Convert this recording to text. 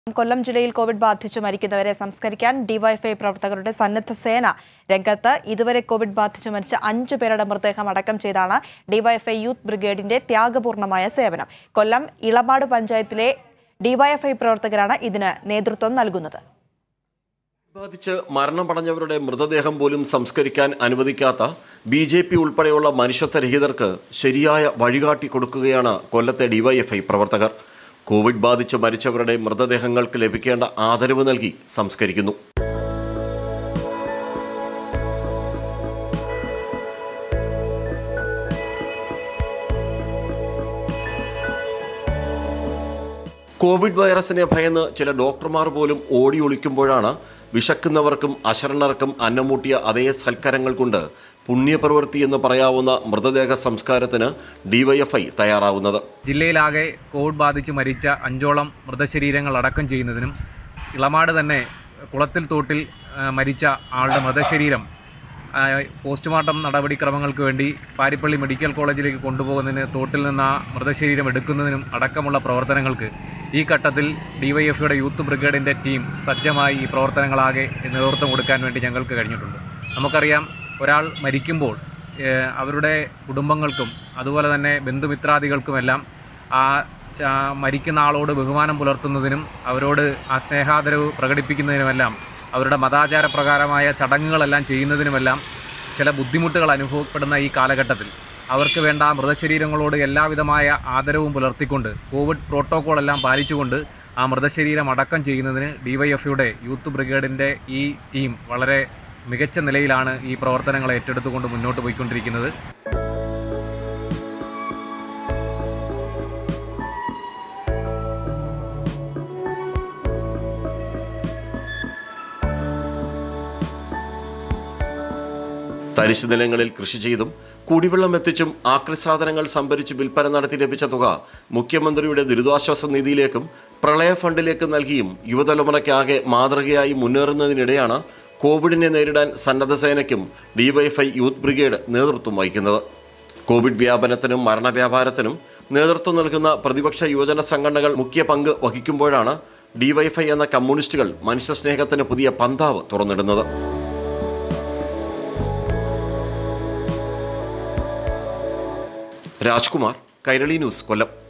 കൊല്ലം ജില്ലയിൽ കോവിഡ് ബാധിച്ച് മരിക്കുന്നവരെ സംസ്കരിക്കാൻ ഡിവൈഎഫ്ഐ പ്രവർത്തകരുടെ സന്നദ്ധ സേന രംഗത്ത് ഇതുവരെ കോവിഡ് ബാധിച്ച് മരിച്ച അഞ്ചു പേരുടെ മൃതദേഹം അടക്കം ചെയ്താണ് ഡിവൈഎഫ്ഐ യൂത്ത് ബ്രിഗേഡിന്റെ ത്യാഗപൂർണമായ സേവനം കൊല്ലം ഇളമാട് പഞ്ചായത്തിലെ ഡിവൈഎഫ്ഐ പ്രവർത്തകരാണ് ഇതിന് നേതൃത്വം നൽകുന്നത് ബാധിച്ച് മരണമടഞ്ഞവരുടെ മൃതദേഹം പോലും സംസ്കരിക്കാൻ അനുവദിക്കാത്ത ബി ജെ പി ഉൾപ്പെടെയുള്ള മനുഷ്യത്വരഹിതർക്ക് ശരിയായ വഴികാട്ടി കൊടുക്കുകയാണ് കൊല്ലത്തെ ഡിവൈഎഫ്ഐ പ്രവർത്തകർ കോവിഡ് ബാധിച്ച് മരിച്ചവരുടെ മൃതദേഹങ്ങൾക്ക് ലഭിക്കേണ്ട ആദരവ് നൽകി സംസ്കരിക്കുന്നു കോവിഡ് വൈറസിനെ ഭയന്ന് ചില ഡോക്ടർമാർ പോലും ഓടി ഒളിക്കുമ്പോഴാണ് വിശക്കുന്നവർക്കും അശരണർക്കും അന്നമൂട്ടിയ അതേ സൽക്കരങ്ങൾ കൊണ്ട് പുണ്യപ്രവൃത്തി എന്ന് പറയാവുന്ന മൃതദേഹ സംസ്കാരത്തിന് ഡിവൈഎഫ്ഐ തയ്യാറാവുന്നത് ജില്ലയിലാകെ കോവിഡ് ബാധിച്ച് മരിച്ച അഞ്ചോളം മൃതശരീരങ്ങൾ അടക്കം ചെയ്യുന്നതിനും ഇളമാട് തന്നെ കുളത്തിൽ തോട്ടിൽ ആ, മരിച്ച ആളുടെ മൃതശരീരം ആ, പോസ്റ്റ്മോർട്ടം നടപടിക്രമങ്ങൾക്ക് വേണ്ടി പാരിപ്പള്ളി മെഡിക്കൽ കോളേജിലേക്ക് കൊണ്ടുപോകുന്നതിന് തോട്ടിൽ നിന്ന് ആ മൃതശരീരം എടുക്കുന്നതിനും അടക്കമുള്ള പ്രവർത്തനങ്ങൾക്ക് ഈ ഘട്ടത്തിൽ ഡിവൈഎഫ്ഐയുടെ യൂത്ത് ബ്രിഗേഡിൻ്റെ ടീം സജ്ജമായി ഈ പ്രവർത്തനങ്ങളാകെ നേതൃത്വം കൊടുക്കാൻ വേണ്ടി ഞങ്ങൾക്ക് കഴിഞ്ഞിട്ടുണ്ട് നമുക്കറിയാം ഒരാൾ മരിക്കുമ്പോൾ ഏഹ്, അവരുടെ കുടുംബങ്ങൾക്കും അതുപോലെ തന്നെ ബന്ധുമിത്രാദികൾക്കുമെല്ലാം ആ ച- മരിക്കുന്ന ആളോട് ബഹുമാനം പുലർത്തുന്നതിനും അവരോട് ആ സ്നേഹാദരവ് പ്രകടിപ്പിക്കുന്നതിനുമെല്ലാം അവരുടെ മതാചാരപ്രകാരമായ ചടങ്ങുകളെല്ലാം ചെയ്യുന്നതിനുമെല്ലാം ചില ബുദ്ധിമുട്ടുകൾ അനുഭവപ്പെടുന്ന ഈ കാലഘട്ടത്തിൽ അവർക്ക് വേണ്ട ആ മൃതശരീരങ്ങളോട് എല്ലാവിധമായ ആദരവും പുലർത്തിക്കൊണ്ട് കോവിഡ് പ്രോട്ടോക്കോൾ എല്ലാം പാലിച്ചുകൊണ്ട് ആ മൃതശരീരം അടക്കം ചെയ്യുന്നതിന് ഡിവൈഎഫ്ഐയുടെ യൂത്ത് ബ്രിഗേഡിൻ്റെ ഈ ടീം വളരെ മികച്ച നിലയിലാണ് ഈ പ്രവർത്തനങ്ങൾ ഏറ്റെടുത്തുകൊണ്ട് മുന്നോട്ട് പോയിക്കൊണ്ടിരിക്കുന്നത് തരിശു നിലങ്ങളിൽ കൃഷി ചെയ്തും കുടിവെള്ളം എത്തിച്ചും ആക്രി സാധനങ്ങൾ സംഭരിച്ച് വിൽപ്പന നടത്തി ലഭിച്ച തുക മുഖ്യമന്ത്രിയുടെ ദുരിതാശ്വാസ നിധിയിലേക്കും പ്രളയ ഫണ്ടിലേക്കും നൽകിയും യുവതലമുറയ്ക്കാകെ മാതൃകയായി മുന്നേറുന്നതിനിടെയാണ് കോവിഡിനെ നേരിടാൻ സന്നദ്ധ സേനയ്ക്കും ഡിവൈഎഫ്ഐ യൂത്ത് ബ്രിഗേഡ് നേതൃത്വം വഹിക്കുന്നത് കോവിഡ് വ്യാപനത്തിനും മരണവ്യാപാരത്തിനും നേതൃത്വം നൽകുന്ന പ്രതിപക്ഷ യുവജന സംഘടനകൾ മുഖ്യ പങ്ക് വഹിക്കുമ്പോഴാണ് ഡിവൈഎഫ്ഐ എന്ന കമ്മ്യൂണിസ്റ്റുകൾ മനുഷ്യസ്നേഹത്തിന് പുതിയ പന്താവ് തുറന്നിടുന്നത് രാജ്കുമാർ കൈരളി ന്യൂസ് കൊല്ലം